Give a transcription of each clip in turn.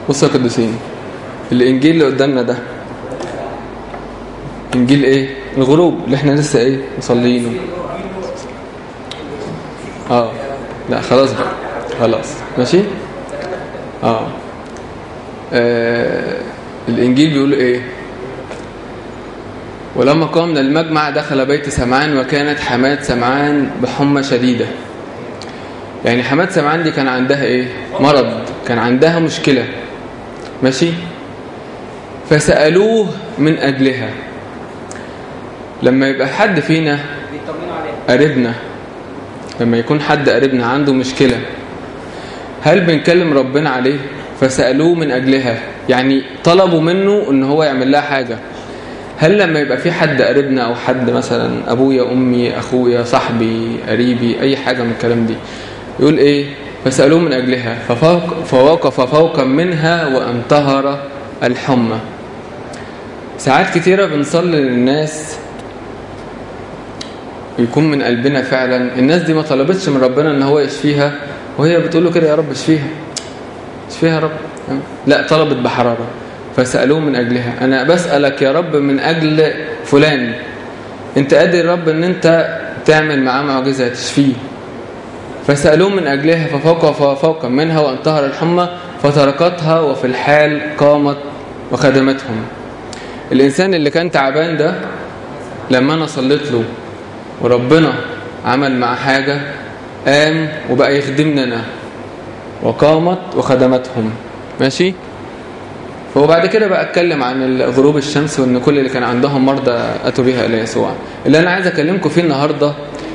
بصوا يا قديسين الانجيل اللي قدامنا ده انجيل ايه الغروب اللي احنا لسه ايه مصلينه اه لا خلاص بقى خلاص ماشي اه, آه. الانجيل بيقول ايه ولما قام من المجمع دخل بيت سمعان وكانت حماة سمعان بحمى شديدة يعني حماة سمعان دي كان عندها ايه مرض كان عندها مشكلة ماشي فسألوه من أجلها لما يبقى حد فينا قريبنا لما يكون حد قريبنا عنده مشكلة هل بنكلم ربنا عليه فسألوه من أجلها يعني طلبوا منه ان هو يعمل لها حاجة هل لما يبقى في حد قريبنا او حد مثلا ابويا امي اخويا صاحبي قريبي اي حاجة من الكلام دي يقول ايه فسألوه من اجلها ففوق فوقف فوقا منها وانتهر الحمى ساعات كتيرة بنصلي للناس يكون من قلبنا فعلا الناس دي ما طلبتش من ربنا ان هو يشفيها وهي بتقول له كده يا رب اشفيها اشفيها يا رب لا طلبت بحرارة فسألوه من أجلها أنا بسألك يا رب من أجل فلان أنت قادر يا رب أن أنت تعمل معاه معجزة تشفيه فسألوه من أجلها ففوق ففوق منها وانتهر الحمى فتركتها وفي الحال قامت وخدمتهم الإنسان اللي كان تعبان ده لما أنا صليت له وربنا عمل مع حاجة قام وبقى يخدمنا أنا وقامت وخدمتهم ماشي فهو بعد كده بقى اتكلم عن غروب الشمس وان كل اللي كان عندهم مرضى اتوا بها الى يسوع اللي انا عايز اكلمكم فيه النهارده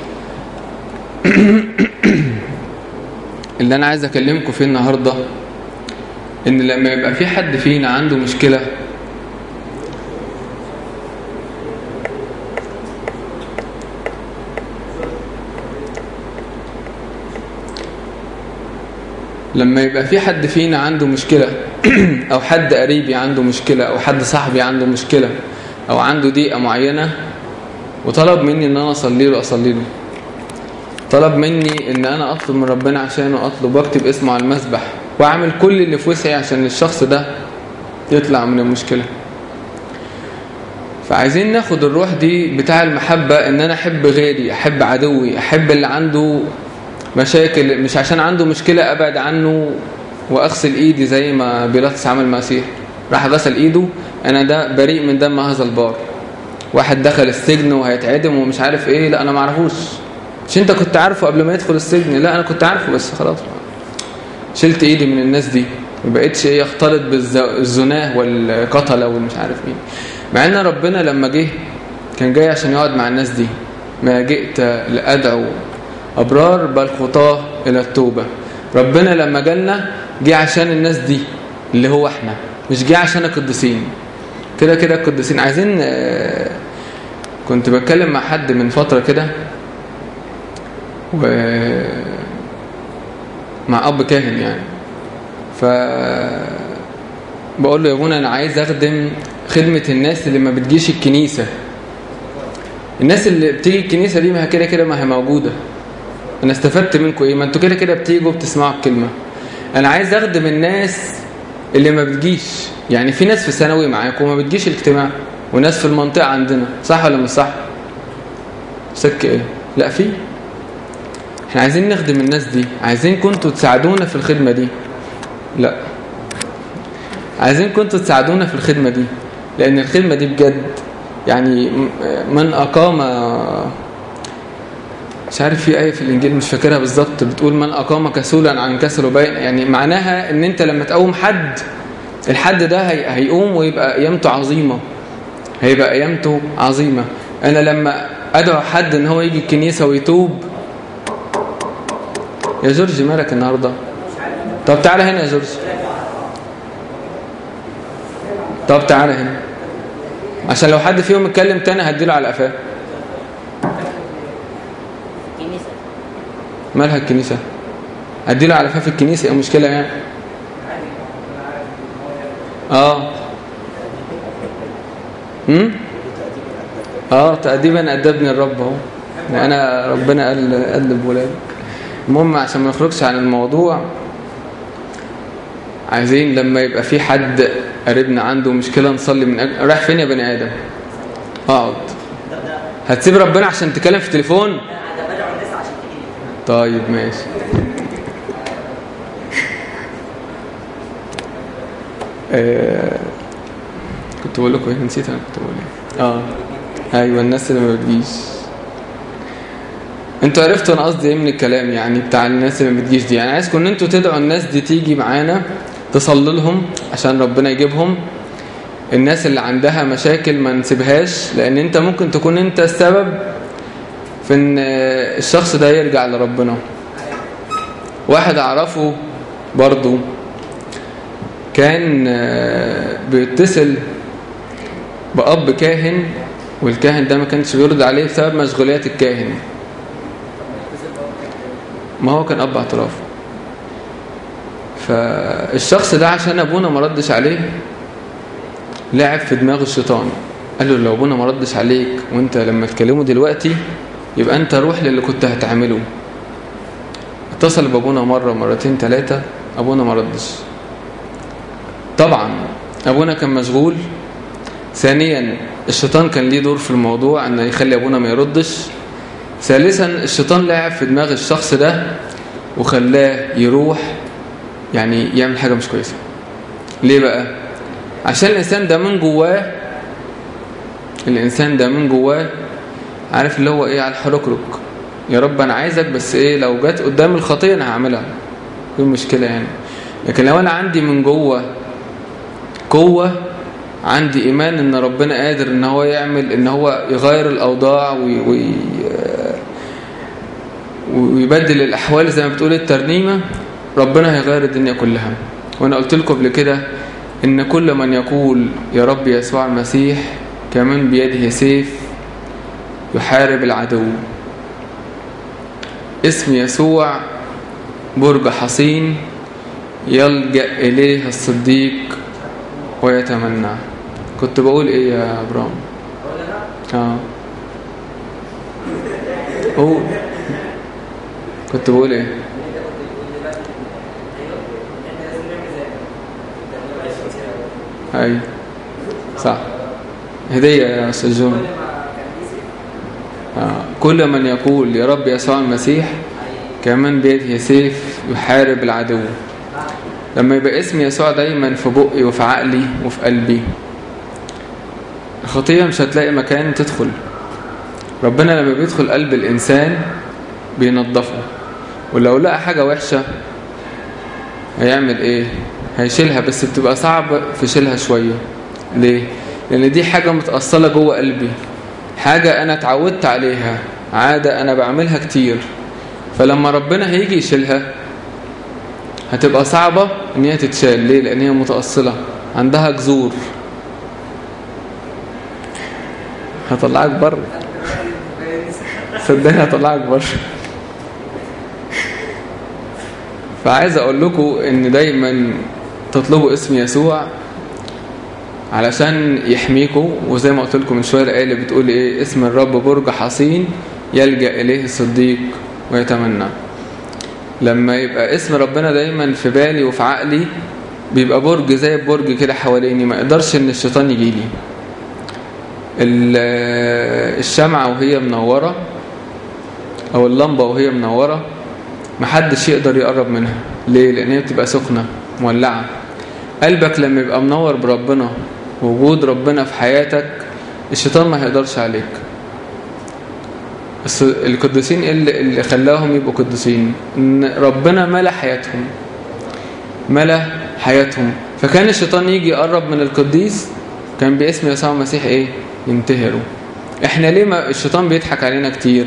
اللي انا عايز اكلمكم فيه النهارده ان لما يبقى في حد فينا عنده مشكله لما يبقى في حد فينا عنده مشكلة أو حد قريبي عنده مشكلة أو حد صاحبي عنده مشكلة أو عنده ضيقة معينة وطلب مني أن أنا أصلي له أصلي له طلب مني أن أنا أطلب من ربنا عشانه أطلب واكتب اسمه على المسبح وأعمل كل اللي في وسعي عشان الشخص ده يطلع من المشكلة فعايزين ناخد الروح دي بتاع المحبة ان انا احب غيري احب عدوي احب اللي عنده مشاكل مش عشان عنده مشكلة ابعد عنه واغسل ايدي زي ما بيلاطس عمل مسيح راح غسل ايده انا ده بريء من دم هذا البار واحد دخل السجن وهيتعدم ومش عارف ايه لا انا ما اعرفوش مش انت كنت عارفه قبل ما يدخل السجن لا انا كنت عارفه بس خلاص شلت ايدي من الناس دي ما بقتش ايه يختلط بالزناه والقتله والمش عارف مين مع ان ربنا لما جه كان جاي عشان يقعد مع الناس دي ما جئت لأدعو أبرار بل خطاه إلى التوبة ربنا لما جالنا جه عشان الناس دي اللي هو احنا مش جه عشان القديسين كده كده القديسين عايزين كنت بتكلم مع حد من فترة كده و مع أب كاهن يعني ف بقول له يا ابونا أنا عايز أخدم خدمة الناس اللي ما بتجيش الكنيسة الناس اللي بتيجي الكنيسة دي ما كده كده ما هي موجودة انا استفدت منكم ايه ما انتوا كده كده بتيجوا بتسمعوا الكلمة انا عايز اخدم الناس اللي ما بتجيش يعني في ناس في ثانوي معاكم وما بتجيش الاجتماع وناس في المنطقة عندنا صح ولا مش صح سك ايه لا في احنا عايزين نخدم الناس دي عايزين كنتوا تساعدونا في الخدمة دي لا عايزين كنتوا تساعدونا في الخدمة دي لأن الخدمة دي بجد يعني من أقام مش عارف في آية في الإنجيل مش فاكرها بالظبط بتقول من أقام كسولا عن كسل بين يعني معناها إن أنت لما تقوم حد الحد ده هيقوم ويبقى قيامته عظيمة هيبقى قيامته عظيمة أنا لما أدعو حد إن هو يجي الكنيسة ويتوب يا جورج مالك النهاردة طب تعالى هنا يا جورج طب تعالى هنا عشان لو حد فيهم اتكلم تاني هديله على قفاه مالها الكنيسة هديله على قفاه في الكنيسة ايه المشكلة يعني اه امم اه تأديبا أدبني الرب اهو انا ربنا قال أدب ولادك المهم عشان ما نخرجش عن الموضوع عايزين لما يبقى في حد قريبنا عنده مشكلة نصلي من أجل رايح فين يا بني آدم اقعد هتسيب ربنا عشان تكلم في التليفون طيب ماشي آه كنت بقول لكم ايه نسيت انا كنت بقول ايه اه ايوه الناس اللي ما بتجيش انتوا عرفتوا انا قصدي ايه من الكلام يعني بتاع الناس اللي ما بتجيش دي يعني عايزكم ان انتوا تدعوا الناس دي تيجي معانا تصلي لهم عشان ربنا يجيبهم الناس اللي عندها مشاكل ما نسيبهاش لان انت ممكن تكون انت السبب في ان الشخص ده يرجع لربنا واحد اعرفه برضو كان بيتصل بأب كاهن والكاهن ده ما كانش بيرد عليه بسبب مشغوليات الكاهن ما هو كان أب اعتراف فالشخص ده عشان أبونا ما ردش عليه لعب في دماغ الشيطان قال له لو أبونا ما ردش عليك وانت لما تكلمه دلوقتي يبقى انت روح للي كنت هتعمله اتصل بابونا مرة مرتين ثلاثة أبونا ما ردش طبعا أبونا كان مشغول ثانيا الشيطان كان ليه دور في الموضوع أن يخلي أبونا ما يردش ثالثا الشيطان لعب في دماغ الشخص ده وخلاه يروح يعني يعمل حاجة مش كويسة ليه بقى عشان الإنسان ده من جواه الإنسان ده من جواه عارف اللي هو إيه على الحركرك يا رب أنا عايزك بس إيه لو جت قدام الخطية أنا هعملها دي المشكلة يعني لكن لو أنا عندي من جوه قوة عندي إيمان إن ربنا قادر إن هو يعمل إن هو يغير الأوضاع وي وي ويبدل الأحوال زي ما بتقول الترنيمة ربنا هيغير الدنيا كلها وأنا قلت لكم قبل كده إن كل من يقول يا رب يسوع المسيح كمان بيده سيف يحارب العدو اسم يسوع برج حصين يلجأ إليه الصديق ويتمنى كنت بقول ايه يا ابراهيم اه قول كنت بقول ايه اي صح هدية يا استاذ جون آه. كل من يقول يا رب يسوع المسيح كمان بيده سيف يحارب العدو لما يبقى اسم يسوع دايما في بقي وفي عقلي وفي قلبي الخطية مش هتلاقي مكان تدخل ربنا لما بيدخل قلب الإنسان بينظفه ولو لقى حاجة وحشة هيعمل ايه هيشيلها بس بتبقى صعب في شيلها شوية ليه لأن دي حاجة متأصلة جوه قلبي حاجة أنا اتعودت عليها عادة أنا بعملها كتير فلما ربنا هيجي يشيلها هتبقى صعبة ان هي تتشال ليه لان هي متأصلة عندها جذور هطلعك بره صدقني هطلعك بره فعايز اقول لكم ان دايما تطلبوا اسم يسوع علشان يحميكم وزي ما قلت لكم من شويه الايه اللي بتقول ايه اسم الرب برج حصين يلجأ اليه الصديق ويتمنى لما يبقى اسم ربنا دايما في بالي وفي عقلي بيبقى برج زي البرج كده حواليني ما يقدرش ان الشيطان يجي لي الشمعة وهي منورة او اللمبة وهي منورة محدش يقدر يقرب منها ليه لان هي بتبقى سخنة مولعة قلبك لما يبقى منور بربنا وجود ربنا في حياتك الشيطان ما هيقدرش عليك بس القديسين اللي, اللي خلاهم يبقوا قديسين ان ربنا ملا حياتهم ملا حياتهم فكان الشيطان يجي يقرب من القديس كان باسم يسوع المسيح ايه ينتهروا احنا ليه ما الشيطان بيضحك علينا كتير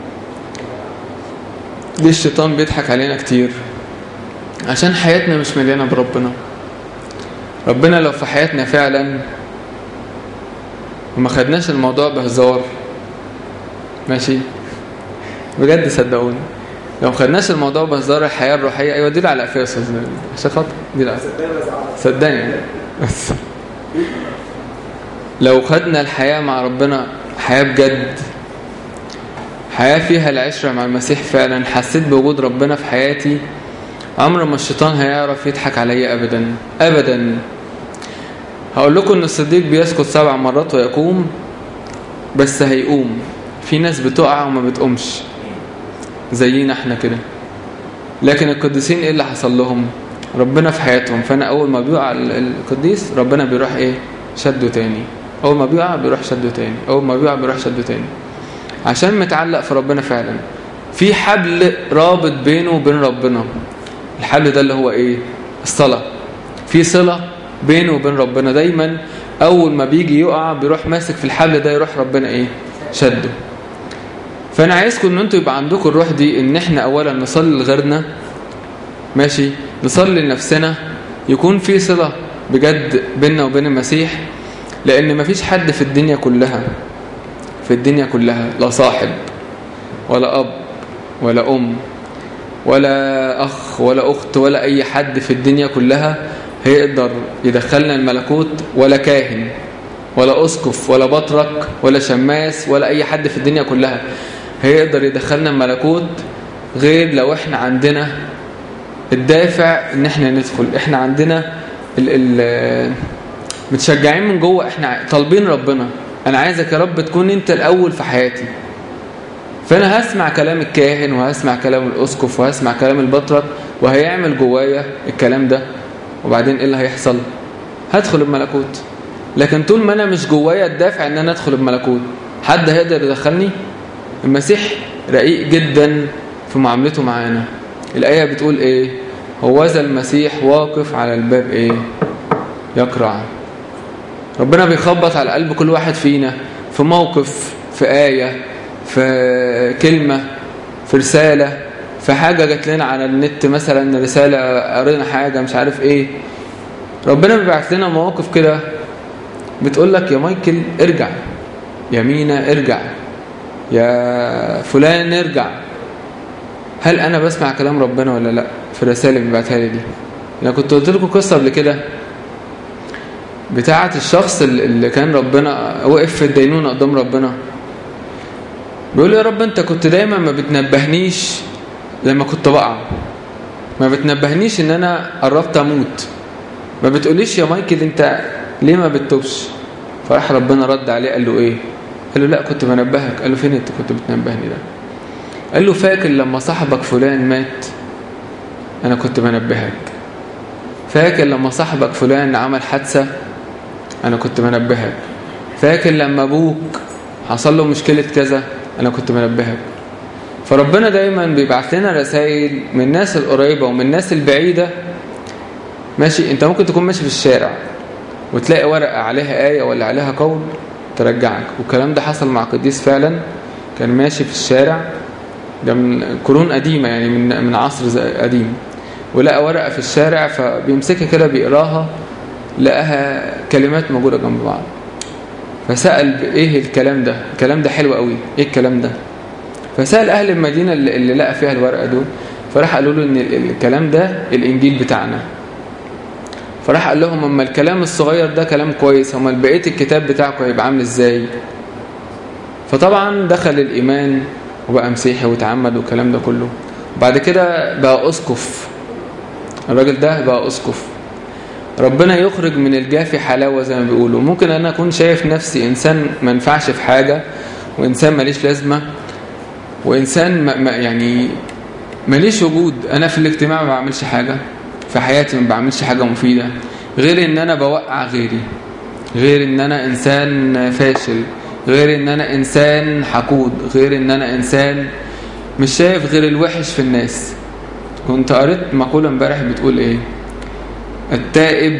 ليه الشيطان بيضحك علينا كتير عشان حياتنا مش مليانة بربنا ربنا لو في حياتنا فعلا وما خدناش الموضوع بهزار ماشي بجد صدقوني لو ما خدناش الموضوع بهزار الحياة الروحية ايوه دي على قفايا استاذ عشان خاطر دي على صدقني بس لو خدنا الحياة مع ربنا حياة بجد حياة فيها العشرة مع المسيح فعلا حسيت بوجود ربنا في حياتي عمر ما الشيطان هيعرف يضحك عليا أبدا أبدا هقول لكم ان الصديق بيسكت سبع مرات ويقوم بس هيقوم في ناس بتقع وما بتقومش زينا احنا كده لكن القديسين ايه اللي حصل لهم ربنا في حياتهم فانا اول ما بيقع القديس ربنا بيروح ايه شده تاني اول ما بيقع بيروح شده تاني اول ما بيقع بيروح شده تاني عشان متعلق في ربنا فعلا في حبل رابط بينه وبين ربنا الحبل ده اللي هو ايه الصلاة في صلة بينه وبين ربنا دايما اول ما بيجي يقع بيروح ماسك في الحبل ده يروح ربنا ايه شده فانا عايزكم ان انتوا يبقى عندكم الروح دي ان احنا اولا نصلي لغيرنا ماشي نصلي لنفسنا يكون في صلة بجد بيننا وبين المسيح لان مفيش حد في الدنيا كلها في الدنيا كلها لا صاحب ولا اب ولا ام ولا اخ ولا اخت ولا اي حد في الدنيا كلها هيقدر يدخلنا الملكوت ولا كاهن ولا اسقف ولا بطرك ولا شماس ولا اي حد في الدنيا كلها هيقدر يدخلنا الملكوت غير لو احنا عندنا الدافع ان احنا ندخل احنا عندنا ال ال متشجعين من جوه احنا طالبين ربنا انا عايزك يا رب تكون انت الاول في حياتي فانا هسمع كلام الكاهن وهسمع كلام الاسقف وهسمع كلام البطرك وهيعمل جوايا الكلام ده وبعدين ايه اللي هيحصل هدخل الملكوت لكن طول ما انا مش جوايا الدافع ان انا ادخل الملكوت حد هيقدر يدخلني المسيح رقيق جدا في معاملته معانا الآية بتقول ايه هوذا المسيح واقف على الباب ايه يقرع ربنا بيخبط على قلب كل واحد فينا في موقف في آية في كلمة في رسالة في حاجة جات لنا على النت مثلا رسالة قرينا حاجة مش عارف ايه ربنا بيبعت لنا مواقف كده بتقول لك يا مايكل ارجع يا مينا ارجع يا فلان ارجع هل انا بسمع كلام ربنا ولا لا في الرسائل اللي بيبعتها لي دي انا كنت قلت لكم قصه قبل كده بتاعه الشخص اللي كان ربنا وقف في الدينونه قدام ربنا بيقول يا رب انت كنت دايما ما بتنبهنيش لما كنت بقع ما بتنبهنيش ان انا قربت اموت ما بتقوليش يا مايكل انت ليه ما بتتوبش فراح ربنا رد عليه قال له ايه قال له لا كنت بنبهك قال له فين انت كنت بتنبهني ده قال له فاكر لما صاحبك فلان مات انا كنت بنبهك فاكر لما صاحبك فلان عمل حادثة انا كنت بنبهك فاكر لما ابوك حصل له مشكلة كذا انا كنت بنبهك فربنا دايما بيبعت لنا رسائل من الناس القريبة ومن الناس البعيدة ماشي انت ممكن تكون ماشي في الشارع وتلاقي ورقة عليها آية ولا عليها قول ترجعك والكلام ده حصل مع قديس فعلا كان ماشي في الشارع ده من قرون قديمة يعني من من عصر قديم ولقى ورقة في الشارع فبيمسكها كده بيقراها لقاها كلمات موجودة جنب بعض فسأل ايه الكلام ده الكلام ده حلو قوي ايه الكلام ده فسأل اهل المدينة اللي, اللي لقى فيها الورقة دول فراح قالوا له ان الكلام ده الانجيل بتاعنا فراح قال لهم اما الكلام الصغير ده كلام كويس اما بقيه الكتاب بتاعكم هيبقى عامل ازاي فطبعا دخل الايمان وبقى مسيحي وتعمد والكلام ده كله بعد كده بقى اسقف الراجل ده بقى اسقف ربنا يخرج من الجافي حلاوه زي ما بيقولوا ممكن انا اكون شايف نفسي انسان ما ينفعش في حاجه وانسان ماليش لازمه وانسان ما يعني ماليش وجود انا في الاجتماع ما بعملش حاجه في حياتي ما بعملش حاجة مفيدة غير ان انا بوقع غيري غير ان انا انسان فاشل غير ان انا انسان حقود غير ان انا انسان مش شايف غير الوحش في الناس كنت قريت مقولة امبارح بتقول ايه التائب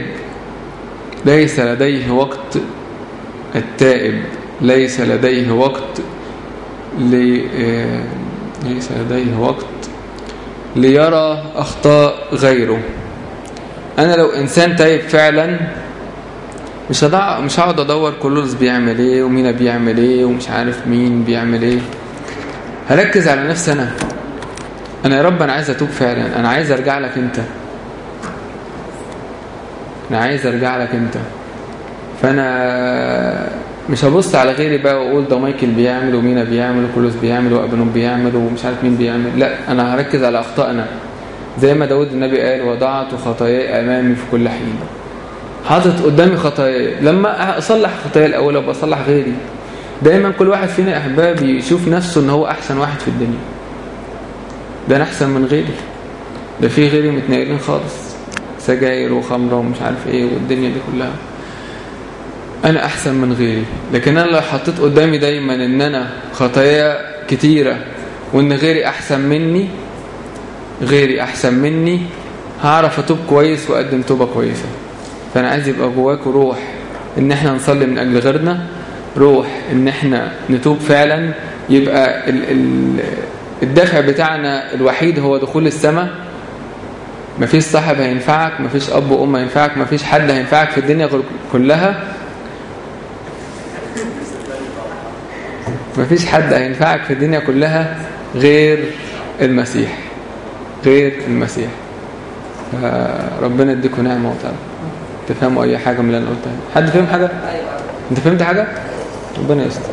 ليس لديه وقت التائب ليس لديه وقت لي ليس لديه وقت ليرى أخطاء غيره أنا لو إنسان تايب فعلا مش هضع مش هقعد أدور كلوز بيعمل إيه ومين بيعمل إيه ومش عارف مين بيعمل إيه هركز على نفسي أنا أنا يا رب أنا عايز أتوب فعلا أنا عايز أرجع لك أنت أنا عايز أرجع لك أنت فأنا مش هبص على غيري بقى واقول ده مايكل بيعمل ومينا بيعمل وكلوس بيعمل وابنوب بيعمل ومش عارف مين بيعمل لا انا هركز على اخطائنا زي ما داود النبي قال وضعت خطاياي أمامي في كل حين حاطط قدامي خطاياي لما أصلح خطاياي الأول أبقى أصلح غيري دايما كل واحد فينا أحباب يشوف نفسه إن هو أحسن واحد في الدنيا ده أنا أحسن من غيري ده في غيري متنقلين خالص سجاير وخمرة ومش عارف ايه والدنيا دي كلها انا احسن من غيري لكن انا لو حطيت قدامي دايما ان انا خطايا كتيرة وان غيري احسن مني غيري احسن مني هعرف اتوب كويس واقدم توبة كويسة فانا عايز يبقى جواكوا روح ان احنا نصلي من اجل غيرنا روح ان احنا نتوب فعلا يبقى ال ال الدافع بتاعنا الوحيد هو دخول السماء مفيش صاحب هينفعك مفيش اب وام هينفعك مفيش حد هينفعك في الدنيا كلها مفيش حد هينفعك في الدنيا كلها غير المسيح غير المسيح ربنا يديكم نعمه وتعالى تفهموا اي حاجه من اللي انا قلتها حد فهم حاجه انت فهمت حاجه ربنا يستر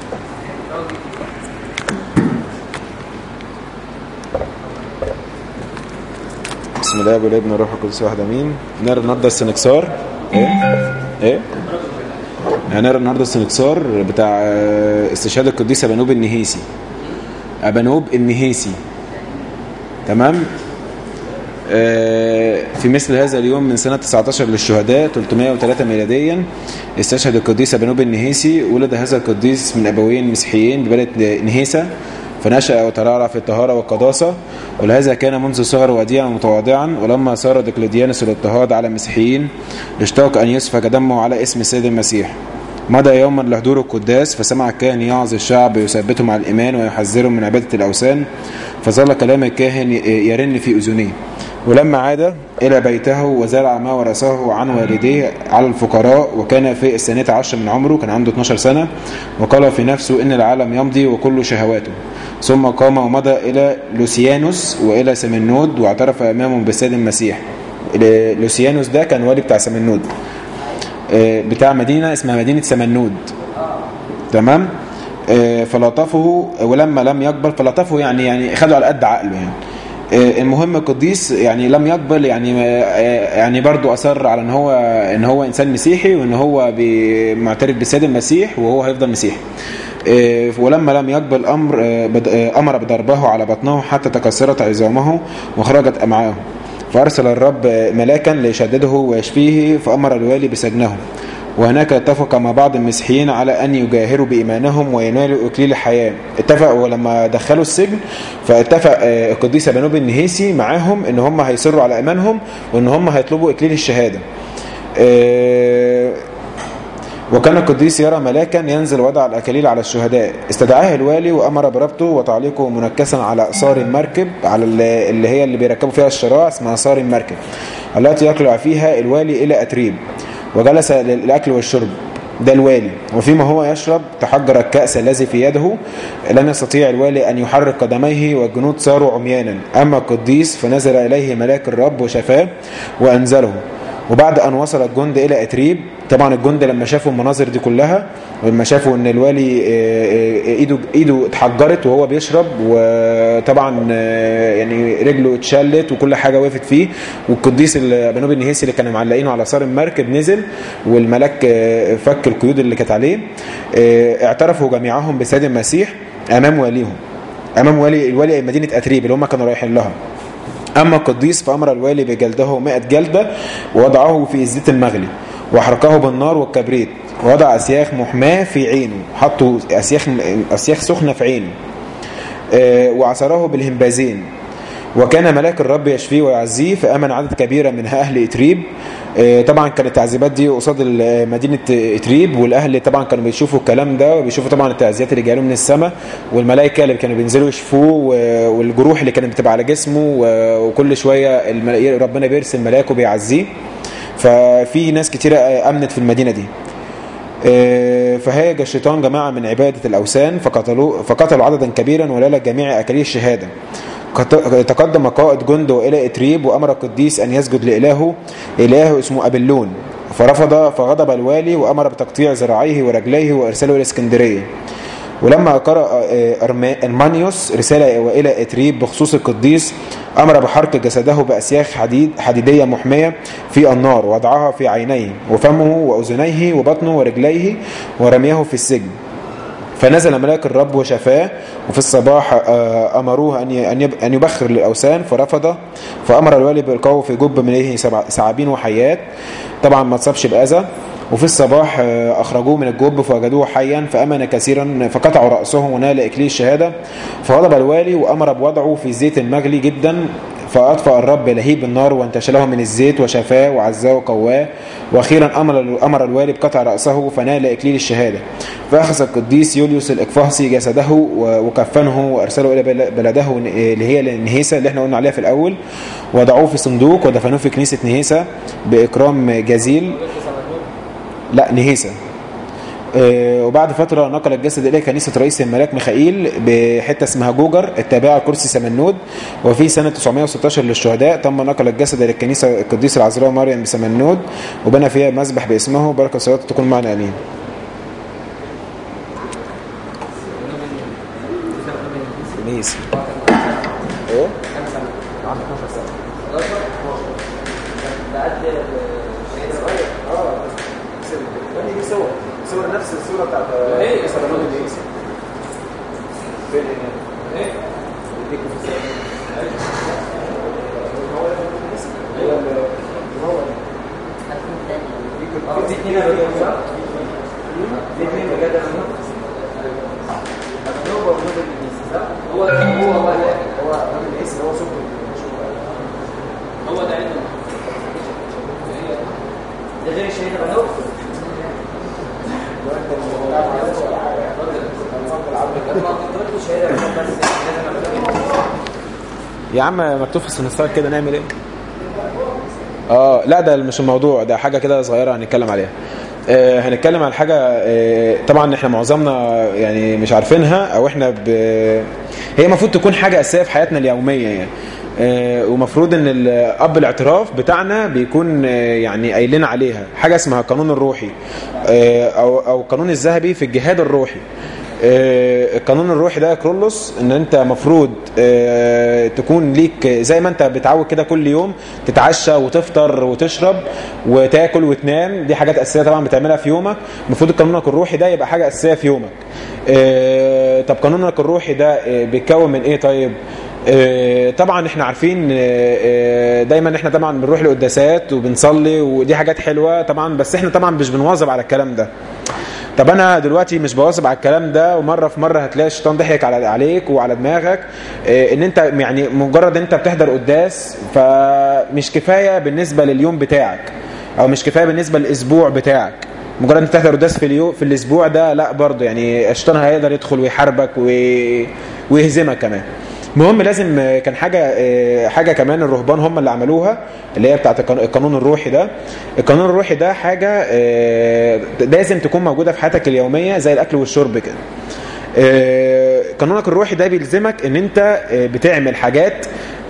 بسم الله والابن والروح القدس واحد امين نقرا النهارده السنكسار ايه ايه هنقرا النهارده السنكسار بتاع استشهاد القديس ابانوب النهيسي ابانوب النهيسي تمام آه في مثل هذا اليوم من سنة 19 للشهداء 303 ميلاديا استشهد القديس ابانوب النهيسي ولد هذا القديس من ابوين مسيحيين ببلد نهيسة فنشأ وترعرع في الطهارة والقداسة ولهذا كان منذ صغر وديعا ومتواضعا ولما صار دقلديانوس الاضطهاد على المسيحيين اشتاق أن يسفك دمه على اسم السيد المسيح مضى يوما لحضور القداس فسمع الكاهن يعظ الشعب يثبتهم على الإيمان ويحذرهم من عبادة الأوثان فظل كلام الكاهن يرن في أذنيه ولما عاد إلى بيته وزرع ما ورثه عن والديه على الفقراء وكان في السنة عشر من عمره كان عنده 12 سنة وقال في نفسه إن العالم يمضي وكل شهواته ثم قام ومضى إلى لوسيانوس وإلى سمنود واعترف أمامهم بالسيد المسيح لوسيانوس ده كان والي بتاع سمنود بتاع مدينة اسمها مدينة سمنود تمام فلطفه ولما لم يقبل فلطفه يعني يعني خده على قد عقله يعني المهم القديس يعني لم يقبل يعني يعني برضه اصر على ان هو ان هو انسان مسيحي وان هو معترف بالسيد المسيح وهو هيفضل مسيحي ولما لم يقبل امر امر بضربه على بطنه حتى تكسرت عظامه وخرجت امعاءه فارسل الرب ملاكا ليشدده ويشفيه فامر الوالي بسجنه وهناك اتفق مع بعض المسيحيين على أن يجاهروا بإيمانهم وينالوا إكليل الحياة اتفقوا لما دخلوا السجن فاتفق القديس بنوب النهيسي معاهم ان هم هيصروا على إيمانهم وان هم هيطلبوا إكليل الشهادة وكان القديس يرى ملاكا ينزل وضع الأكاليل على الشهداء استدعاه الوالي وأمر بربطه وتعليقه منكسا على أصار المركب على اللي هي اللي بيركبوا فيها الشراع اسمها أصار المركب التي يقلع فيها الوالي إلى أتريب وجلس للأكل والشرب ده الوالي وفيما هو يشرب تحجر الكأس الذي في يده لم يستطيع الوالي أن يحرك قدميه والجنود صاروا عميانا أما القديس فنزل إليه ملاك الرب وشفاه وأنزله وبعد أن وصل الجند إلى أتريب طبعا الجند لما شافوا المناظر دي كلها ولما شافوا ان الوالي ايده ايده اتحجرت وهو بيشرب وطبعا يعني رجله اتشلت وكل حاجه وقفت فيه والقديس بنوب النهيسي اللي كانوا معلقينه على صار المركب نزل والملاك فك القيود اللي كانت عليه اعترفوا جميعهم بسيد المسيح امام واليهم امام والي الوالي مدينه اتريب اللي هم كانوا رايحين لها اما القديس فامر الوالي بجلده 100 جلده ووضعه في الزيت المغلي واحرقه بالنار والكبريت ووضع اسياخ محماه في عينه حطوا اسياخ اسياخ سخنه في عينه أه وعصره بالهمبازين وكان ملاك الرب يشفيه ويعزيه فامن عدد كبيره من اهل اتريب أه طبعا كانت التعذيبات دي قصاد مدينه اتريب والاهل طبعا كانوا بيشوفوا الكلام ده وبيشوفوا طبعا التعزيات اللي جايه من السماء والملائكه اللي كانوا بينزلوا يشفوه والجروح اللي كانت بتبقى على جسمه وكل شويه ربنا بيرسل ملاك وبيعزيه ففي ناس كتيرة أمنت في المدينة دي فهاج الشيطان جماعة من عبادة الأوثان فقتلوا, فقتلوا عددا كبيرا ولال جميع أكاليل الشهادة تقدم قائد جنده إلى إتريب وأمر القديس أن يسجد لإلهه إله اسمه أبلون فرفض فغضب الوالي وأمر بتقطيع ذراعيه ورجليه وإرساله إلى اسكندرية ولما قرأ أرمانيوس رسالة إلى إتريب بخصوص القديس أمر بحرق جسده بأسياخ حديد حديدية محمية في النار وضعها في عينيه وفمه وأذنيه وبطنه ورجليه ورميه في السجن فنزل ملاك الرب وشفاه وفي الصباح آه، أمروه أن ي- أن يب- أن يبخر للأوثان فرفض فأمر الوالي بإلقائه في جب من سبع- ثعابين وحيات طبعا ما اتصابش بأذى وفي الصباح آه، أخرجوه من الجب فوجدوه حيا فأمن كثيرا فقطعوا رأسه ونال إكليل الشهادة فغضب الوالي وأمر بوضعه في زيت مغلي جدا فأطفأ الرب لهيب النار وانتشله من الزيت وشفاه وعزاه وقواه وأخيرا أمر أمر الوالي بقطع رأسه فنال إكليل الشهادة فأخذ القديس يوليوس الإقفاصي جسده و- وكفنه وأرسله إلى بل- بلده ن- اللي هي نهيسة اللي احنا قلنا عليها في الأول وضعوه في صندوق ودفنوه في كنيسة نهيسة بإكرام جزيل لا نهيسة آه، وبعد فترة نقل الجسد إليه كنيسة رئيس الملاك ميخائيل بحتة اسمها جوجر التابعة لكرسي سمنود وفي سنة 916 للشهداء تم نقل الجسد إلى الكنيسة القديسة العذراء مريم بسمنود وبنى فيها مسبح باسمه بركة صلاته تكون معنا آمين نيس ايه دي صور صور نفس الصورة بتاعت سلمان النيسي فين دي اتنين بجد صح؟ دي اتنين بجد نوبة ونوبة النيسي صح؟ هو هو هو هو راجل النيسي هو سوبر هو ده علم ده غير الشهيد بنوب لما قلت الشهيد بنوب بس لازم أعمل يا عم مكتوب في السنسار كده نعمل ايه اه لا ده مش الموضوع ده حاجه كده صغيره هنتكلم عليها آه هنتكلم عن حاجه آه طبعا احنا معظمنا يعني مش عارفينها او احنا ب... هي المفروض تكون حاجه اساسيه في حياتنا اليوميه يعني آه ومفروض ان الاب الاعتراف بتاعنا بيكون آه يعني قايلين عليها حاجه اسمها القانون الروحي آه او او القانون الذهبي في الجهاد الروحي آه، القانون الروحي ده يا كرولوس ان انت مفروض آه، تكون ليك زي ما انت بتعود كده كل يوم تتعشى وتفطر وتشرب وتاكل وتنام دي حاجات اساسيه طبعا بتعملها في يومك المفروض قانونك الروحي ده يبقى حاجه اساسيه في يومك آه، طب قانونك الروحي ده آه، بيتكون من ايه طيب آه، طبعا احنا عارفين آه، آه، دايما احنا طبعا بنروح لقداسات وبنصلي ودي حاجات حلوه طبعا بس احنا طبعا مش بنواظب على الكلام ده طب انا دلوقتي مش بواظب على الكلام ده ومره في مره هتلاقي الشيطان ضحك على عليك وعلى دماغك إيه، ان انت يعني مجرد انت بتحضر قداس فمش كفايه بالنسبه لليوم بتاعك او مش كفايه بالنسبه للاسبوع بتاعك مجرد انت تحضر قداس في اليوم في الاسبوع ده لا برضه يعني الشيطان هيقدر يدخل ويحاربك وي- ويهزمك كمان المهم لازم آه، كان حاجه آه، حاجه كمان الرهبان هم اللي عملوها اللي هي بتاعت القانون- القانون الروحي ده القانون الروحي ده حاجه آه، لازم تكون موجوده في حياتك اليوميه زي الاكل والشرب كده آه، قانونك الروحي ده بيلزمك ان انت آه، بتعمل حاجات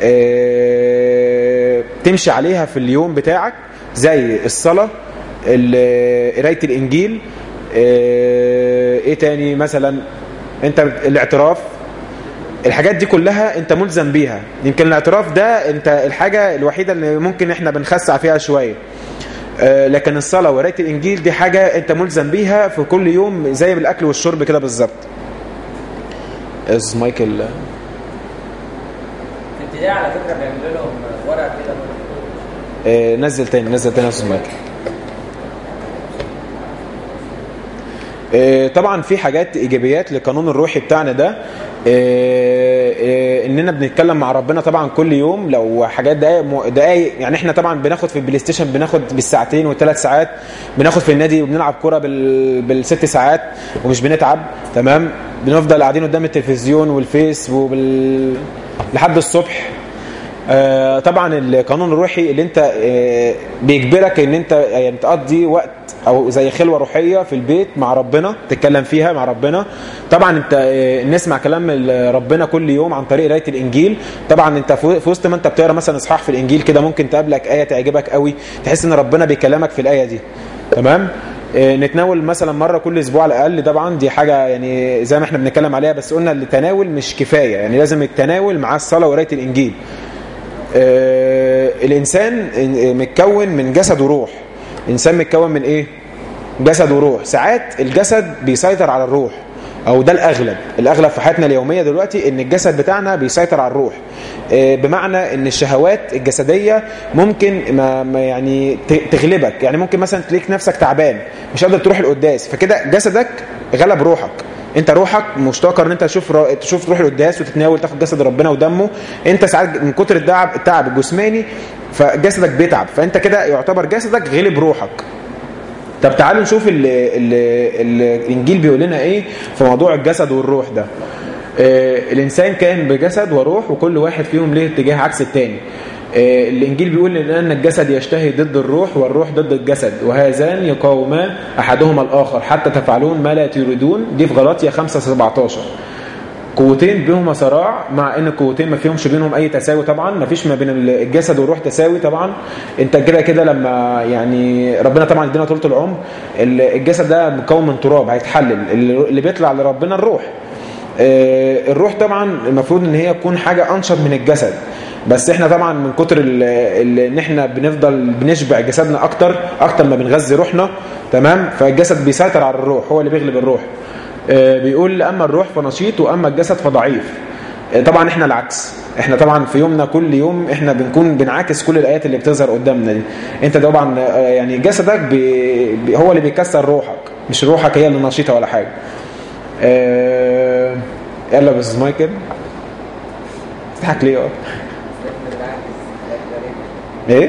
آه، تمشي عليها في اليوم بتاعك زي الصلاه ال- قرايه الانجيل آه، ايه تاني مثلا انت الاعتراف الحاجات دي كلها انت ملزم بيها يمكن الاعتراف ده انت الحاجة الوحيدة اللي ممكن احنا بنخسع فيها شوية آه، لكن الصلاة وقراية الانجيل دي حاجة انت ملزم بيها في كل يوم زي بالاكل والشرب كده بالظبط از مايكل في ابتدائي على فكره بيعملوا لهم ورقه كده آه، نزل تاني نزل تاني يا استاذ مايكل آه، طبعا في حاجات ايجابيات للقانون الروحي بتاعنا ده آه، آه، اننا بنتكلم مع ربنا طبعا كل يوم لو حاجات دقايق دقايق يعني احنا طبعا بناخد في البلاي ستيشن بناخد بالساعتين والثلاث ساعات بناخد في النادي وبنلعب كوره بال... بالست ساعات ومش بنتعب تمام بنفضل قاعدين قدام التلفزيون والفيس وبال لحد الصبح آه، طبعا القانون الروحي اللي انت آه، بيجبرك ان انت يعني تقضي وقت او زي خلوه روحيه في البيت مع ربنا تتكلم فيها مع ربنا طبعا انت آه، نسمع كلام ال- ربنا كل يوم عن طريق قرايه الانجيل طبعا انت في في وسط ما انت بتقرا مثلا اصحاح في الانجيل كده ممكن تقابلك ايه تعجبك قوي تحس ان ربنا بيكلمك في الايه دي تمام آه، نتناول مثلا مره كل اسبوع على الاقل طبعا دي حاجه يعني زي ما احنا بنتكلم عليها بس قلنا التناول مش كفايه يعني لازم التناول مع الصلاه وقرايه الانجيل آه الانسان متكون من جسد وروح الانسان متكون من ايه جسد وروح ساعات الجسد بيسيطر على الروح او ده الاغلب الاغلب في حياتنا اليوميه دلوقتي ان الجسد بتاعنا بيسيطر على الروح آه، بمعنى ان الشهوات الجسديه ممكن ما ما يعني ت- تغلبك يعني ممكن مثلا تلاقيك نفسك تعبان مش قادر تروح القداس فكده جسدك غلب روحك انت روحك مشتاقه ان انت تشوف را... تشوف تروح القداس وتتناول تاخد جسد ربنا ودمه انت ساعات من كتر التعب التعب الجسماني فجسدك بيتعب فانت كده يعتبر جسدك غلب روحك طب تعالوا نشوف ال ال ال الانجيل بيقول لنا ايه في موضوع الجسد والروح ده آه الانسان كان بجسد وروح وكل واحد فيهم ليه اتجاه عكس التاني آه الانجيل بيقول لنا ان الجسد يشتهي ضد الروح والروح ضد الجسد وهذان يقاومان احدهما الاخر حتى تفعلون ما لا تريدون دي في غلاطيا 5 17 قوتين بينهما صراع مع ان القوتين ما فيهمش بينهم اي تساوي طبعا ما فيش ما بين الجسد والروح تساوي طبعا انت كده كده لما يعني ربنا طبعا يدينا طولة العمر الجسد ده مكون من تراب هيتحلل اللي بيطلع لربنا الروح آه، الروح طبعا المفروض ان هي تكون حاجه انشط من الجسد بس احنا طبعا من كتر ال- ال- ان احنا بنفضل بنشبع جسدنا اكتر اكتر ما بنغذي روحنا تمام فالجسد بيسيطر على الروح هو اللي بيغلب الروح آه، بيقول اما الروح فنشيط واما الجسد فضعيف آه، طبعا احنا العكس احنا طبعا في يومنا كل يوم احنا بنكون بنعاكس كل الايات اللي بتظهر قدامنا دي انت طبعا آه، يعني جسدك بي بي- هو اللي بيكسر روحك مش روحك هي اللي نشيطه ولا حاجه آه، يلا بس مايكل تضحك ليه اه ايه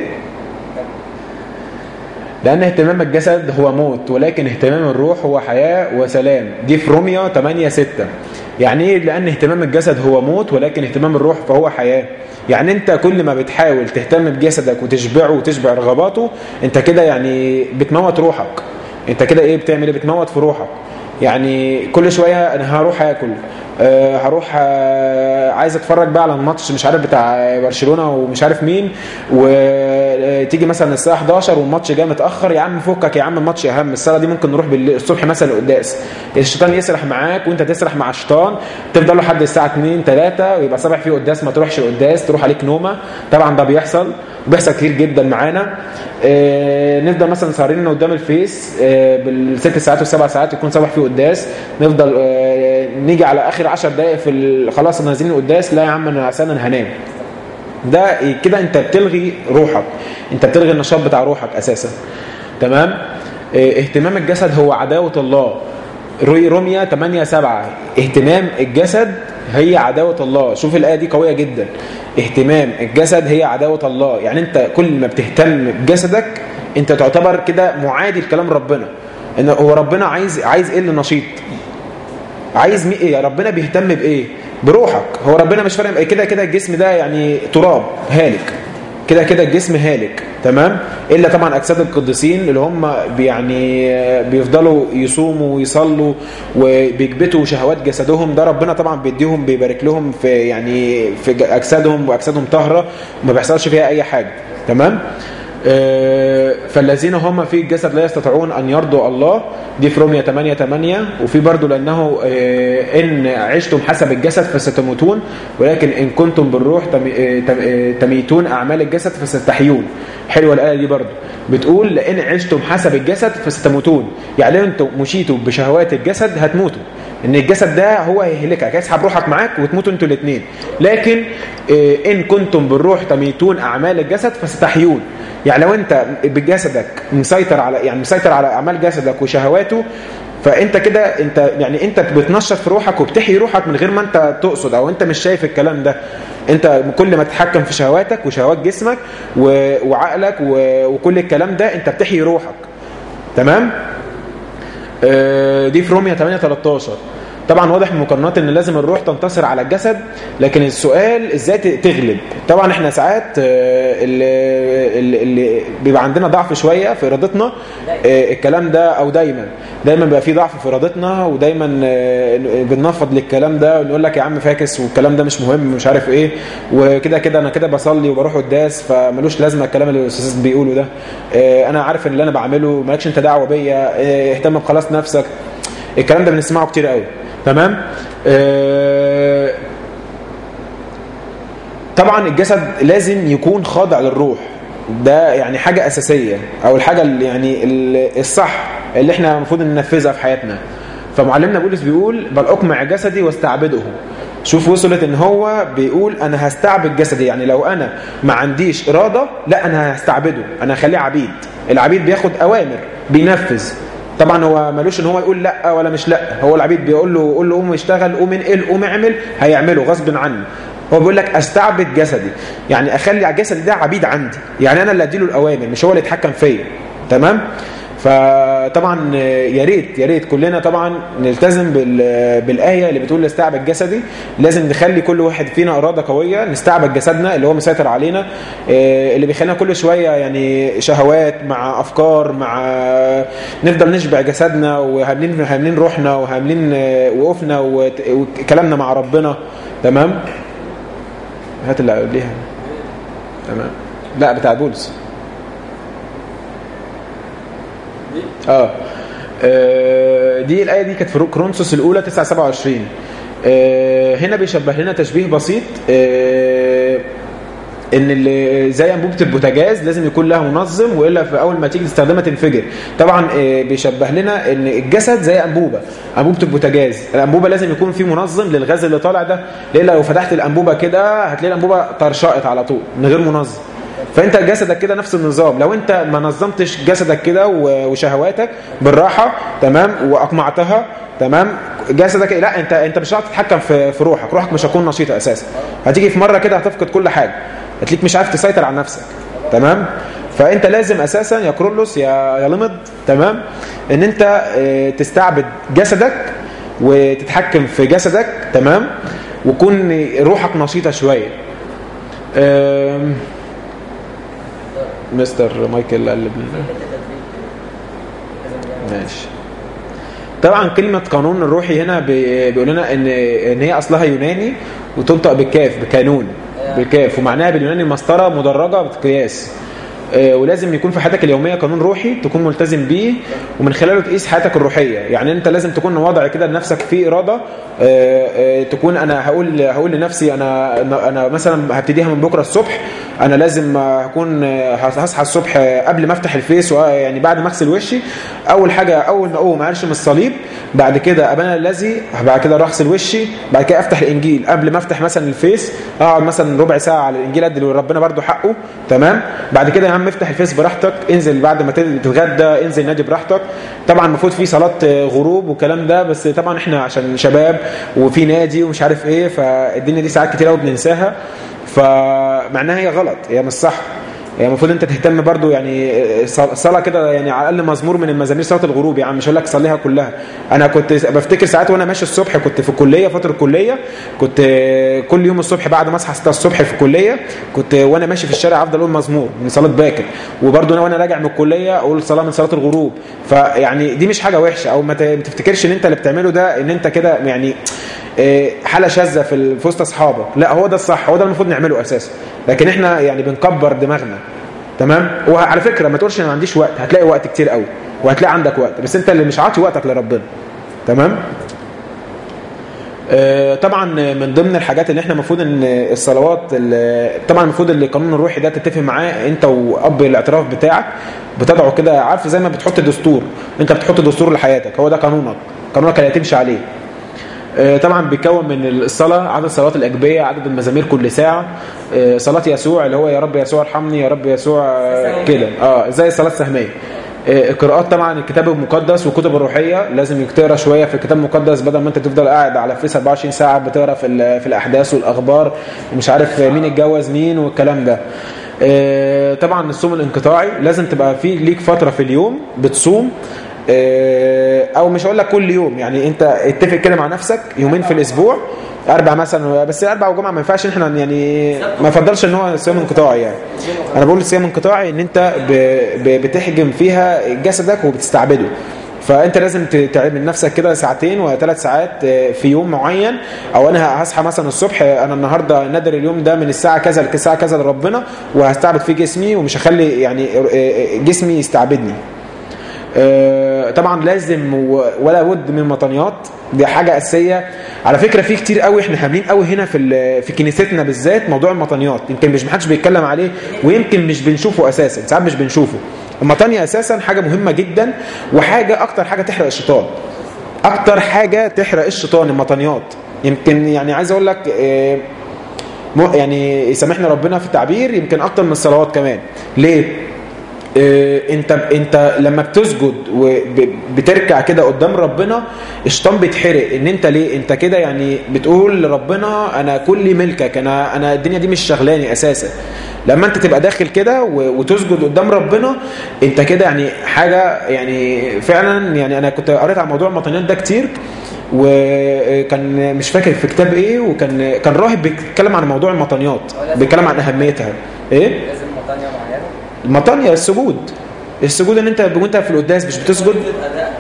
لأن اهتمام الجسد هو موت ولكن اهتمام الروح هو حياة وسلام دي في روميا 8 6 يعني ايه لأن اهتمام الجسد هو موت ولكن اهتمام الروح فهو حياة يعني انت كل ما بتحاول تهتم بجسدك وتشبعه وتشبع رغباته انت كده يعني بتموت روحك انت كده ايه بتعمل ايه بتموت في روحك يعني كل شويه انا هروح اكل أه هروح أه عايز اتفرج بقى على الماتش مش عارف بتاع برشلونه ومش عارف مين وتيجي مثلا الساعه 11 والماتش جاي متاخر يا عم فكك يا عم الماتش اهم الصلاه دي ممكن نروح بالليل الصبح مثلا القداس الشيطان يسرح معاك وانت تسرح مع الشيطان تفضل لحد الساعه 2 3 ويبقى صباح فيه قداس ما تروحش القداس تروح عليك نومه طبعا ده بيحصل بيحصل كتير جدا معانا آه، نفضل مثلا سهرين قدام الفيس آه، بالست ساعات والسبع ساعات يكون صباح فيه قداس نفضل آه، نيجي على اخر 10 دقائق في ال- خلاص نازلين القداس لا يا عم انا عشان انا هنام ده كده انت بتلغي روحك انت بتلغي النشاط بتاع روحك اساسا تمام اه، اهتمام الجسد هو عداوة الله روي- روميا 8 7 اهتمام الجسد هي عداوة الله شوف الآية دي قوية جدا اهتمام الجسد هي عداوة الله يعني انت كل ما بتهتم بجسدك انت تعتبر كده معادي لكلام ربنا ان هو ربنا عايز عايز ايه اللي نشيط عايز مي ايه ربنا بيهتم بايه بروحك هو ربنا مش فارق كده كده الجسم ده يعني تراب هالك كده كده الجسم هالك تمام الا طبعا اجساد القديسين اللي هم بي- يعني آه، بيفضلوا يصوموا ويصلوا وبيكبتوا شهوات جسدهم ده ربنا طبعا بيديهم بيبارك لهم في يعني في ج- اجسادهم واجسادهم طاهره وما بيحصلش فيها اي حاجه تمام آه، فالذين هم في الجسد لا يستطيعون أن يرضوا الله دي في رومية 8 8 وفي برضو لأنه آه، إن عشتم حسب الجسد فستموتون ولكن إن كنتم بالروح تم- آه، تم- آه، تميتون أعمال الجسد فستحيون حلوة الآية دي برضو بتقول لأن عشتم حسب الجسد فستموتون يعني لو أنتم مشيتوا بشهوات الجسد هتموتوا ان الجسد ده هو هيهلكك هيسحب روحك معاك وتموتوا انتوا الاثنين لكن آه، ان كنتم بالروح تميتون اعمال الجسد فستحيون يعني لو انت بجسدك مسيطر على يعني مسيطر على اعمال جسدك وشهواته فانت كده انت يعني انت بتنشط في روحك وبتحيي روحك من غير ما انت تقصد او انت مش شايف الكلام ده انت كل ما تتحكم في شهواتك وشهوات جسمك و- وعقلك و- وكل الكلام ده انت بتحيي روحك تمام آه، دي في روميا 8 13 طبعا واضح من المقارنات ان لازم الروح تنتصر على الجسد لكن السؤال ازاي ت- تغلب طبعا احنا ساعات آه، اللي, اللي- اللي بيبقى عندنا ضعف شويه في ارادتنا آه، الكلام ده او دايما دايما بيبقى في ضعف في ارادتنا ودايما آه، بننفض للكلام ده ونقول لك يا عم فاكس والكلام ده مش مهم مش عارف ايه وكده كده انا كده بصلي وبروح قداس فملوش لازمه الكلام اللي الاستاذ بيقوله ده آه، انا عارف ان اللي انا بعمله مالكش انت دعوه بيا آه، اهتم بخلاص نفسك الكلام ده بنسمعه كتير قوي تمام آه، طبعا الجسد لازم يكون خاضع للروح ده يعني حاجة أساسية أو الحاجة اللي يعني ال- الصح اللي احنا المفروض ننفذها في حياتنا فمعلمنا بولس بيقول بل أقمع جسدي واستعبده شوف وصلت ان هو بيقول انا هستعبد جسدي يعني لو انا ما عنديش اراده لا انا هستعبده انا هخليه عبيد العبيد بياخد اوامر بينفذ طبعا هو ملوش ان هو يقول لا ولا مش لا هو العبيد بيقول له قول له قوم اشتغل قوم انقل قوم اعمل هيعمله غصب عنه هو بيقول لك استعبد جسدي يعني اخلي جسدي ده عبيد عندي يعني انا اللي اديله الاوامر مش هو اللي يتحكم فيا تمام فطبعا يا ريت يا ريت كلنا طبعا نلتزم بال- بالايه اللي بتقول استعبد جسدي لازم نخلي كل واحد فينا اراده قويه نستعبد جسدنا اللي هو مسيطر علينا آه، اللي بيخلينا كل شويه يعني شهوات مع افكار مع نفضل نشبع جسدنا وهاملين هاملين روحنا وهاملين آه، وقوفنا وت- وكلامنا مع ربنا تمام هات اللي قبليها تمام لا بتاع بولس اه آه، دي الآية دي كانت في كرونسوس الأولى 9 27 آه، هنا بيشبه لنا تشبيه بسيط آه، ان اللي زي انبوبه البوتاجاز لازم يكون لها منظم والا في اول ما تيجي تستخدمها تنفجر طبعا آه، بيشبه لنا ان الجسد زي انبوبه انبوبه البوتاجاز الانبوبه لازم يكون في منظم للغاز اللي طالع ده ليه لو فتحت الانبوبه كده هتلاقي الانبوبه طرشقت على طول من غير منظم فانت جسدك كده نفس النظام لو انت ما نظمتش جسدك كده و- وشهواتك بالراحه تمام واقمعتها تمام جسدك لا انت انت مش هتعرف تتحكم في في روحك روحك مش هتكون نشيطه اساسا هتيجي في مره كده هتفقد كل حاجه هتليك مش عارف تسيطر على نفسك تمام فانت لازم اساسا يا كرولوس يا يا لمض تمام ان انت اه، تستعبد جسدك وتتحكم في جسدك تمام وكون روحك نشيطه شويه ام، مستر مايكل قلب لنا ماشي طبعا كلمة قانون الروحي هنا بي- بيقول لنا ان ان هي اصلها يوناني وتنطق بالكاف بكانون بالكاف ومعناها باليوناني مسطرة مدرجة بالقياس آه، ولازم يكون في حياتك اليوميه قانون روحي تكون ملتزم بيه ومن خلاله تقيس حياتك الروحيه يعني انت لازم تكون وضع كده لنفسك في اراده آه، آه، تكون انا هقول هقول لنفسي انا انا مثلا هبتديها من بكره الصبح انا لازم هكون آه، هصحى الصبح آه، قبل ما افتح الفيس وآه، يعني بعد ما اغسل وشي اول حاجه اول ما اقوم ارشم الصليب بعد كده ابانا الذي بعد كده اروح اغسل وشي بعد كده افتح الانجيل قبل ما افتح مثلا الفيس اقعد مثلا ربع ساعه على الانجيل ادي لربنا برضو حقه تمام بعد كده يا عم افتح الفيس براحتك انزل بعد ما تتغدى انزل نادي براحتك طبعا المفروض في صلاه آه، غروب والكلام ده بس طبعا احنا عشان شباب وفي نادي ومش عارف ايه فالدنيا دي ساعات كتير قوي بننساها فمعناها هي غلط هي مش صح يعني المفروض انت تهتم برضو يعني صل- صلاه كده يعني على الاقل مزمور من المزامير صلاه الغروب يعني مش هقول لك صليها كلها انا كنت بفتكر ساعات وانا ماشي الصبح كنت في الكليه فتره الكليه كنت كل يوم الصبح بعد ما اصحى 6 الصبح في الكليه كنت وانا ماشي في الشارع افضل اقول مزمور من صلاه باكر وبرضو انا وانا راجع من الكليه اقول صلاه من صلاه الغروب فيعني دي مش حاجه وحشه او ما ت- ما تفتكرش ان انت اللي بتعمله ده ان انت كده يعني آه، حاله شاذه في ال- في وسط اصحابك لا هو ده الصح هو ده المفروض نعمله اساسا لكن احنا يعني بنكبر دماغنا تمام وعلى فكره ما تقولش انا ما عنديش وقت هتلاقي وقت كتير قوي وهتلاقي عندك وقت بس انت اللي مش عاطي وقتك لربنا تمام آه، طبعا من ضمن الحاجات اللي احنا المفروض ان الصلوات اللي- طبعا المفروض اللي القانون الروحي ده تتفق معاه انت واب الاعتراف بتاعك بتضعه كده عارف زي ما بتحط دستور انت بتحط دستور لحياتك هو ده قانونك قانونك اللي هتمشي عليه آه، طبعا بيتكون من الصلاة عدد صلوات الأجبية عدد المزامير كل ساعة آه، صلاة يسوع اللي هو يا رب يسوع ارحمني يا رب يسوع آه، كده اه زي الصلاة السهمية آه، قراءات طبعا الكتاب المقدس والكتب الروحيه لازم تقرا شويه في الكتاب المقدس بدل ما انت تفضل قاعد على فيس 24 ساعه بتقرا في ال- في الاحداث والاخبار ومش عارف مين اتجوز مين والكلام ده آه، طبعا الصوم الانقطاعي لازم تبقى في ليك فتره في اليوم بتصوم آه، او مش هقول لك كل يوم يعني انت اتفق كده مع نفسك يومين في الاسبوع اربع مثلا بس اربع وجمعه ما ينفعش ان احنا يعني ما يفضلش ان هو صيام انقطاعي يعني انا بقول صيام انقطاعي ان انت ب- ب- بتحجم فيها جسدك وبتستعبده فانت لازم ت- تعمل نفسك كده ساعتين وثلاث ساعات آه، في يوم معين او انا هصحى مثلا الصبح آه، انا النهارده نادر اليوم ده من الساعه كذا للساعه كذا لربنا وهستعبد فيه جسمي ومش هخلي يعني آه، آه، جسمي يستعبدني آه، وطبعا لازم و- ولا بد من المطانيات دي حاجه اساسيه على فكره في كتير قوي احنا حاملين قوي هنا في ال- في كنيستنا بالذات موضوع المطانيات يمكن مش محدش بيتكلم عليه ويمكن مش بنشوفه اساسا ساعات مش بنشوفه المطانيه اساسا حاجه مهمه جدا وحاجه اكتر حاجه تحرق الشيطان اكتر حاجه تحرق الشيطان المطانيات يمكن يعني عايز اقول لك آه، مو- يعني يسامحني ربنا في التعبير يمكن اكتر من الصلوات كمان ليه آه، انت انت لما بتسجد وبتركع كده قدام ربنا الشيطان بيتحرق ان انت ليه انت كده يعني بتقول لربنا انا كلي ملكك انا انا الدنيا دي مش شغلاني اساسا لما انت تبقى داخل كده و- وتسجد قدام ربنا انت كده يعني حاجه يعني فعلا يعني انا كنت قريت عن موضوع المطنيات ده كتير وكان مش فاكر في كتاب ايه وكان كان راهب بيتكلم عن موضوع المطنيات بيتكلم عن اهميتها ايه لازم مطانية معينة المطانية السجود السجود ان انت وانت في القداس مش بتسجد أداء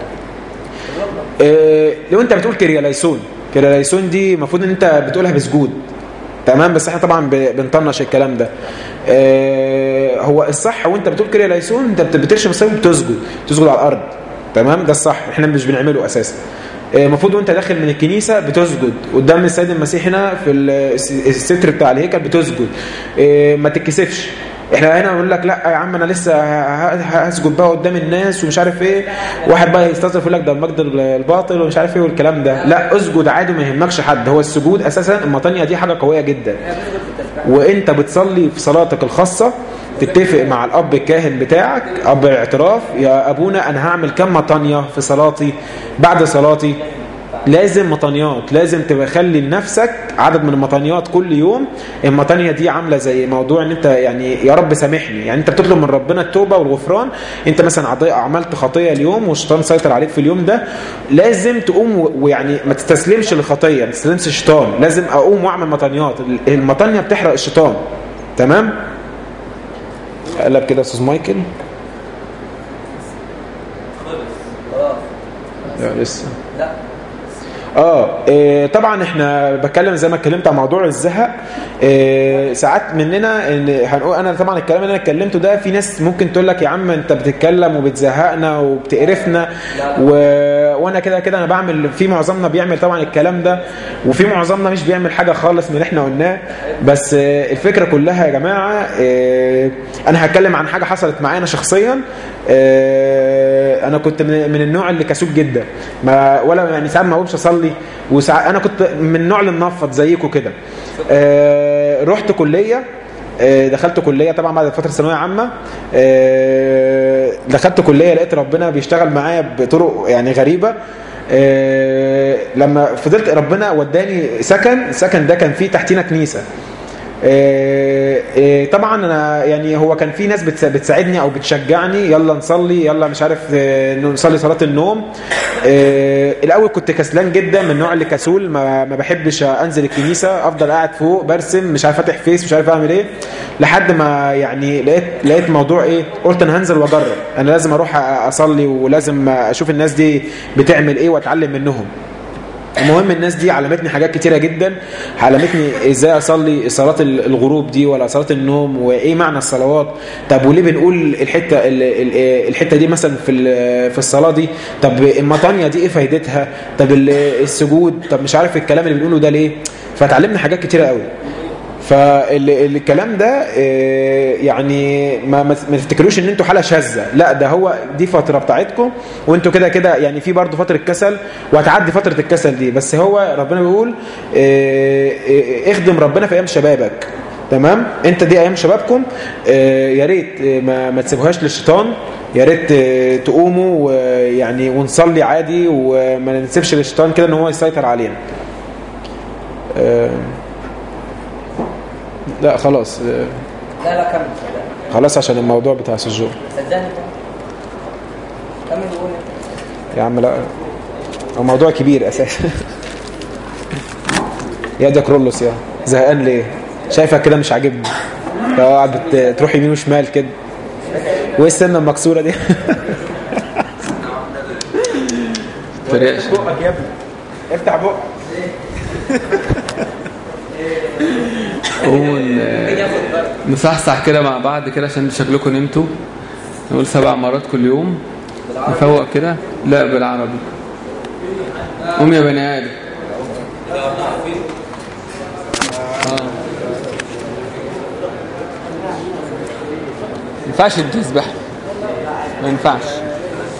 اه لو انت بتقول كرياليسون كرياليسون دي المفروض ان انت بتقولها بسجود تمام بس احنا طبعا ب- بنطنش الكلام ده اه هو الصح وانت بتقول كرياليسون انت بت- بترشم الصليب بتسجد تسجد على الارض تمام ده الصح احنا مش بنعمله اساسا آه، المفروض وانت داخل من الكنيسه بتسجد قدام السيد المسيح هنا في الس- الستر بتاع الهيكل بتسجد آه، ما تتكسفش احنا هنا نقول لك لا يا عم انا لسه ه- ه- هسجد بقى قدام الناس ومش عارف ايه واحد بقى يستظرف يقول لك ده المجد الباطل ومش عارف ايه والكلام ده لا اسجد عادي ما يهمكش حد هو السجود اساسا المطانيه دي حاجه قويه جدا وانت بتصلي في صلاتك الخاصه تتفق مع الاب الكاهن بتاعك اب الاعتراف يا ابونا انا هعمل كم مطانيه في صلاتي بعد صلاتي لازم مطانيات لازم تبقى خلي لنفسك عدد من المطانيات كل يوم المطانيه دي عامله زي موضوع ان انت يعني يا رب سامحني يعني انت بتطلب من ربنا التوبه والغفران انت مثلا عضي- عملت خطيه اليوم والشيطان سيطر عليك في اليوم ده لازم تقوم و- ويعني ما تستسلمش للخطيه ما تستسلمش الشيطان لازم اقوم واعمل مطانيات المطانيه بتحرق الشيطان تمام قلب كده يا استاذ مايكل خلاص لا لسه لا اه إيه، طبعا احنا بتكلم زي ما اتكلمت عن موضوع الزهق إيه، ساعات مننا ان هنقول انا طبعا الكلام اللي انا اتكلمته ده في ناس ممكن تقول لك يا عم انت بتتكلم وبتزهقنا وبتقرفنا و... وانا كده كده انا بعمل في معظمنا بيعمل طبعا الكلام ده وفي معظمنا مش بيعمل حاجه خالص من اللي احنا قلناه بس آه، الفكره كلها يا جماعه آه، انا هتكلم عن حاجه حصلت معايا انا شخصيا آه، انا كنت من من النوع اللي كسول جدا ما ولا يعني ساعات ما اقومش اصلي وساعات انا كنت من النوع اللي منفض زيكم كده آه، رحت كليه آه، دخلت كليه طبعا بعد فتره ثانويه عامه آه، دخلت كليه لقيت ربنا بيشتغل معايا بطرق يعني غريبه آه، لما فضلت ربنا وداني سكن السكن ده كان فيه تحتينا كنيسه آه، آه، طبعا انا يعني هو كان في ناس بتس- بتساعدني او بتشجعني يلا نصلي يلا مش عارف آه، نصلي صلاه النوم آه، الاول كنت كسلان جدا من النوع اللي كسول ما, ما بحبش انزل الكنيسه افضل قاعد فوق برسم مش عارف فاتح فيس مش عارف اعمل ايه لحد ما يعني لقيت لقيت موضوع ايه قلت انا هنزل واجرب انا لازم اروح اصلي ولازم اشوف الناس دي بتعمل ايه واتعلم منهم المهم الناس دي علمتني حاجات كتيرة جدا علمتني ازاي اصلي صلاة الغروب دي ولا صلاة النوم وايه معنى الصلوات طب وليه بنقول الحتة ال- ال- الحتة دي مثلا في ال- في الصلاة دي طب المطانية دي ايه فايدتها طب ال- السجود طب مش عارف الكلام اللي بنقوله ده ليه فتعلمنا حاجات كتيرة قوي فالكلام ده آه، يعني ما ما ما تفتكروش ان انتوا حاله شاذه لا ده هو دي فتره بتاعتكم وانتوا كده كده يعني في برضه فتره كسل وهتعدي فتره الكسل دي بس هو ربنا بيقول آه، آه، اخدم ربنا في ايام شبابك تمام انت دي ايام شبابكم آه، يا ريت آه، ما, ما تسيبوهاش للشيطان يا ريت آه، تقوموا ويعني ونصلي عادي وما نسيبش للشيطان كده ان هو يسيطر علينا آه، لا خلاص آه، لا لا كمل صدقني خلاص عشان الموضوع بتاع سجور صدقني كمل وقول انت يا عم لا هو موضوع كبير اساسا يا ده كرولوس يا زهقان ليه شايفك كده مش عاجبني لو قاعد بت- تروح يمين وشمال كده وايه السنه المكسوره دي فريقش بقك يا ابني افتح بقك قوم نصحصح كده مع بعض كده عشان شكلكم نمتوا نقول سبع مرات كل يوم نفوق كده لا بالعربي قوم يا بني ادم اه ما ينفعش تسبح ما ينفعش